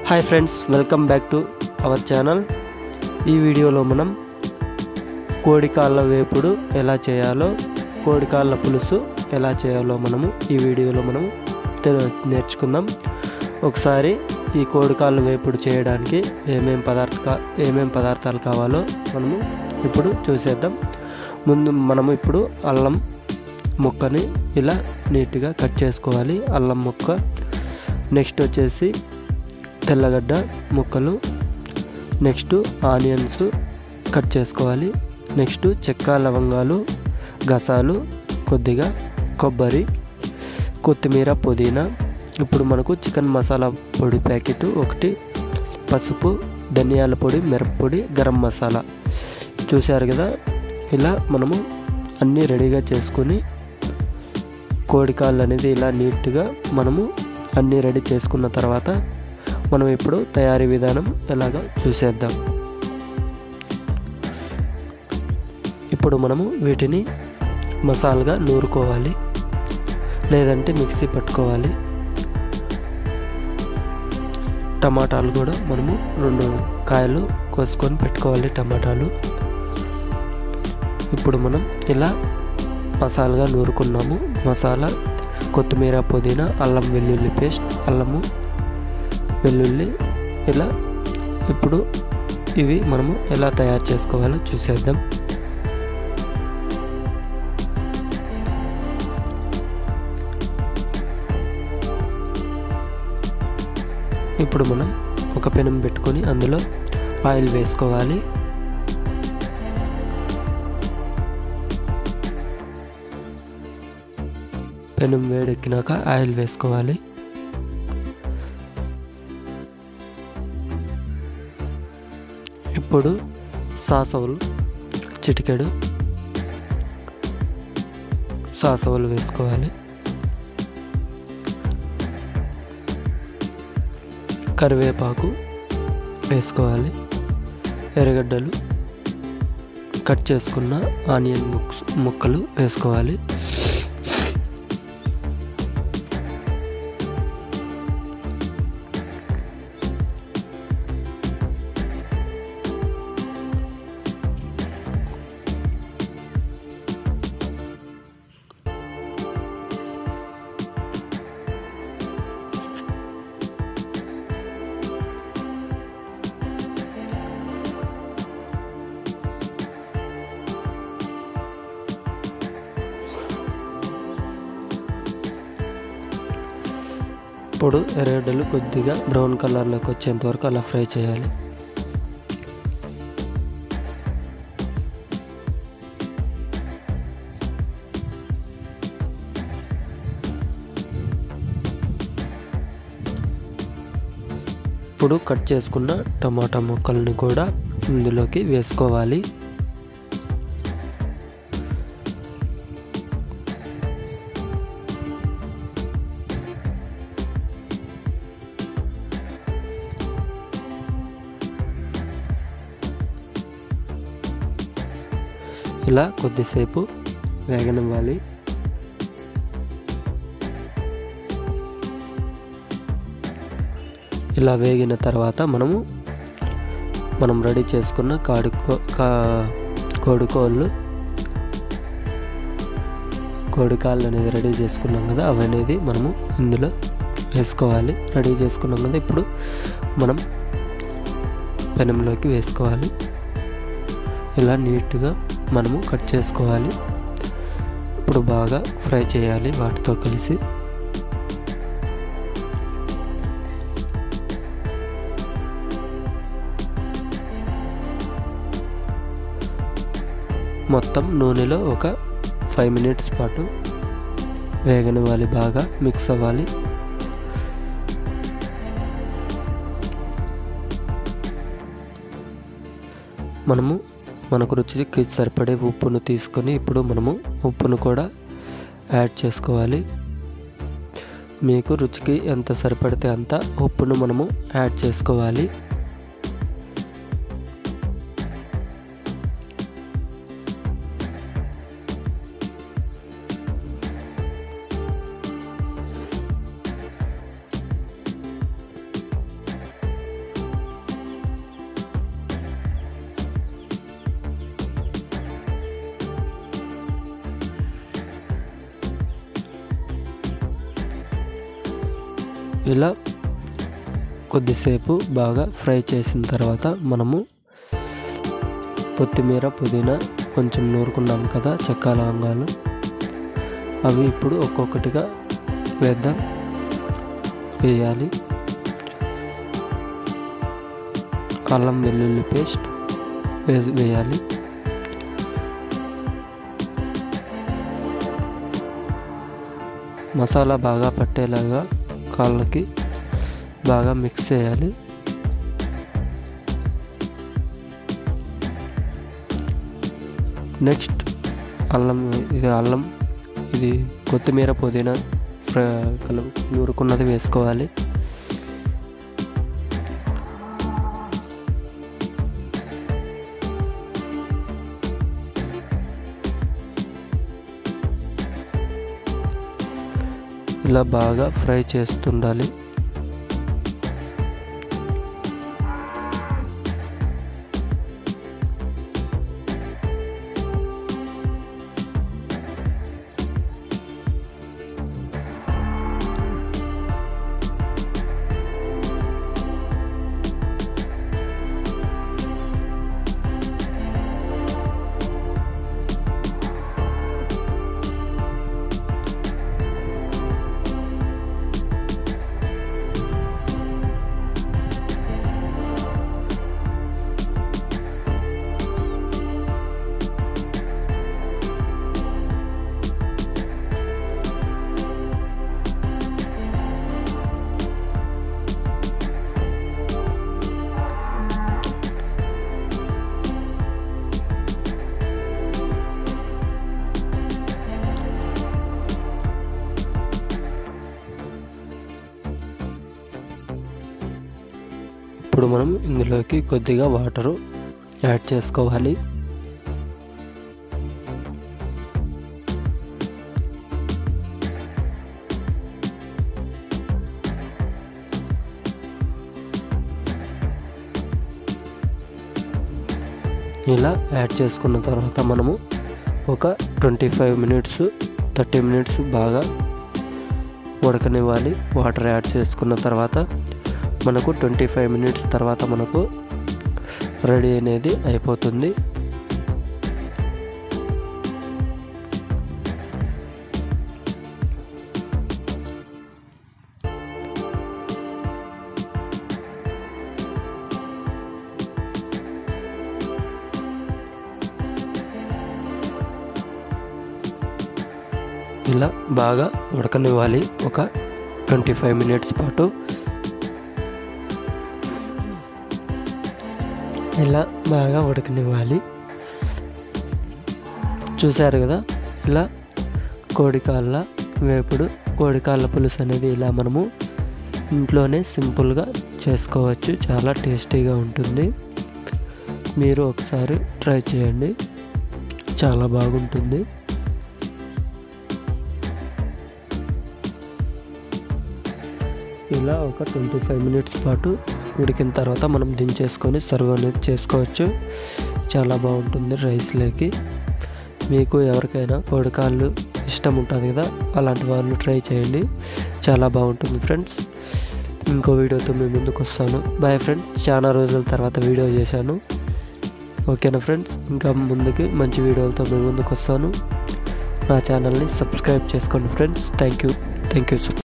hi friends welcome back to our channel ఈ వీడియోలో మనం కోడికాళ్ళ వేపుడు ఎలా చేయాలో కోడికాళ్ళ పులుసు ఎలా చేయాలో మనము ఈ వీడియోలో మనము తె- నేర్చుకుందాం ఒకసారి ఈ కోడికాళ్ళ వేపుడు చేయడానికి ఏమేం పదార్థ ఏమేం పదార్థాలు కావాలో మనము ఇప్పుడు చూసేద్దాం ముందు మనము ఇప్పుడు అల్లం ముక్కని ఇలా నీట్గా కట్ చేసుకోవాలి అల్లం ముక్క నెక్స్ట్ వచ్చేసి తెల్లగడ్డ ముక్కలు నెక్స్ట్ ఆనియన్స్ కట్ చేసుకోవాలి నెక్స్ట్ చెక్క లవంగాలు గసాలు కొద్దిగా కొబ్బరి కొత్తిమీర పుదీనా ఇప్పుడు మనకు చికెన్ మసాలా పొడి ప్యాకెట్ ఒకటి పసుపు ధనియాల పొడి మిరప్పొడి గరం మసాలా చూశారు కదా ఇలా మనము అన్నీ రెడీగా చేసుకొని కోడికాళ్ళు అనేది ఇలా నీట్గా మనము అన్నీ రెడీ చేసుకున్న తర్వాత మనం ఇప్పుడు తయారీ విధానం ఎలాగో చూసేద్దాం ఇప్పుడు మనము వీటిని మసాలాగా నూరుకోవాలి లేదంటే మిక్సీ పట్టుకోవాలి టమాటాలు కూడా మనము రెండు కాయలు కోసుకొని పెట్టుకోవాలి టమాటాలు ఇప్పుడు మనం ఇలా మసాలాగా నూరుకున్నాము మసాలా కొత్తిమీర పుదీనా అల్లం వెల్లుల్లి పేస్ట్ అల్లము వెల్లుల్లి ఇలా ఇప్పుడు ఇవి మనము ఎలా తయారు చేసుకోవాలో చూసేద్దాం ఇప్పుడు మనం ఒక పెనం పెట్టుకొని అందులో ఆయిల్ వేసుకోవాలి పెనం వేడెక్కినాక ఆయిల్ వేసుకోవాలి ఇప్పుడు సాసవులు చిటికెడు సాసవులు వేసుకోవాలి కరివేపాకు వేసుకోవాలి ఎర్రగడ్డలు కట్ చేసుకున్న ఆనియన్ ముక్స్ ముక్కలు వేసుకోవాలి ఇప్పుడు ఎర్రగడ్డలు కొద్దిగా బ్రౌన్ కలర్లోకి వచ్చేంత వరకు అలా ఫ్రై చేయాలి ఇప్పుడు కట్ చేసుకున్న టమాటా ముక్కల్ని కూడా ఇందులోకి వేసుకోవాలి ఇలా కొద్దిసేపు వేగనివ్వాలి ఇలా వేగిన తర్వాత మనము మనం రెడీ చేసుకున్న కాడుకో కా కోడికోళ్ళు కోడికాళ్ళు అనేది రెడీ చేసుకున్నాం కదా అవి అనేది మనము ఇందులో వేసుకోవాలి రెడీ చేసుకున్నాం కదా ఇప్పుడు మనం పెనంలోకి వేసుకోవాలి ఇలా నీట్గా మనము కట్ చేసుకోవాలి ఇప్పుడు బాగా ఫ్రై చేయాలి వాటితో కలిసి మొత్తం నూనెలో ఒక ఫైవ్ మినిట్స్ పాటు వేగనివ్వాలి బాగా మిక్స్ అవ్వాలి మనము మనకు రుచికి సరిపడే ఉప్పును తీసుకొని ఇప్పుడు మనము ఉప్పును కూడా యాడ్ చేసుకోవాలి మీకు రుచికి ఎంత సరిపడితే అంత ఉప్పును మనము యాడ్ చేసుకోవాలి ఇలా కొద్దిసేపు బాగా ఫ్రై చేసిన తర్వాత మనము కొత్తిమీర పుదీనా కొంచెం నూరుకున్నాం కదా చెక్క లవంగాలు అవి ఇప్పుడు ఒక్కొక్కటిగా వేద్దాం వేయాలి అల్లం వెల్లుల్లి పేస్ట్ వే వేయాలి మసాలా బాగా పట్టేలాగా కాళ్ళకి బాగా మిక్స్ చేయాలి నెక్స్ట్ అల్లం ఇది అల్లం ఇది కొత్తిమీర పుదీనా ఫ్రై కలుపు నూరుకున్నది వేసుకోవాలి ఇలా బాగా ఫ్రై చేస్తుండాలి ఇప్పుడు మనం ఇందులోకి కొద్దిగా వాటరు యాడ్ చేసుకోవాలి ఇలా యాడ్ చేసుకున్న తర్వాత మనము ఒక twenty five minutes thirty minutes బాగా ఉడకనివ్వాలి వాటర్ యాడ్ చేసుకున్న తర్వాత మనకు ట్వంటీ ఫైవ్ మినిట్స్ తర్వాత మనకు రెడీ అనేది అయిపోతుంది ఇలా బాగా ఉడకనివ్వాలి ఒక ట్వంటీ ఫైవ్ మినిట్స్ పాటు ఇలా బాగా ఉడకనివ్వాలి చూశారు కదా ఇలా కోడికాళ్ళ వేపుడు కోడికాళ్ళ పులుసు అనేది ఇలా మనము ఇంట్లోనే సింపుల్గా చేసుకోవచ్చు చాలా టేస్టీగా ఉంటుంది మీరు ఒకసారి ట్రై చేయండి చాలా బాగుంటుంది ఇలా ఒక ట్వంటీ ఫైవ్ మినిట్స్ పాటు ఉడికిన తర్వాత మనం దించేసుకొని సర్వ్ అనేది చేసుకోవచ్చు చాలా బాగుంటుంది రైస్లోకి మీకు ఎవరికైనా కోడికాళ్ళు ఇష్టం ఉంటుంది కదా అలాంటి వాళ్ళు ట్రై చేయండి చాలా బాగుంటుంది ఫ్రెండ్స్ ఇంకో వీడియోతో మీ ముందుకు వస్తాను బాయ్ ఫ్రెండ్స్ చాలా రోజుల తర్వాత వీడియో చేశాను ఓకేనా ఫ్రెండ్స్ ఇంకా ముందుకి మంచి వీడియోలతో మీ ముందుకు వస్తాను నా ఛానల్ని సబ్స్క్రైబ్ చేసుకోండి friends thank you thank you so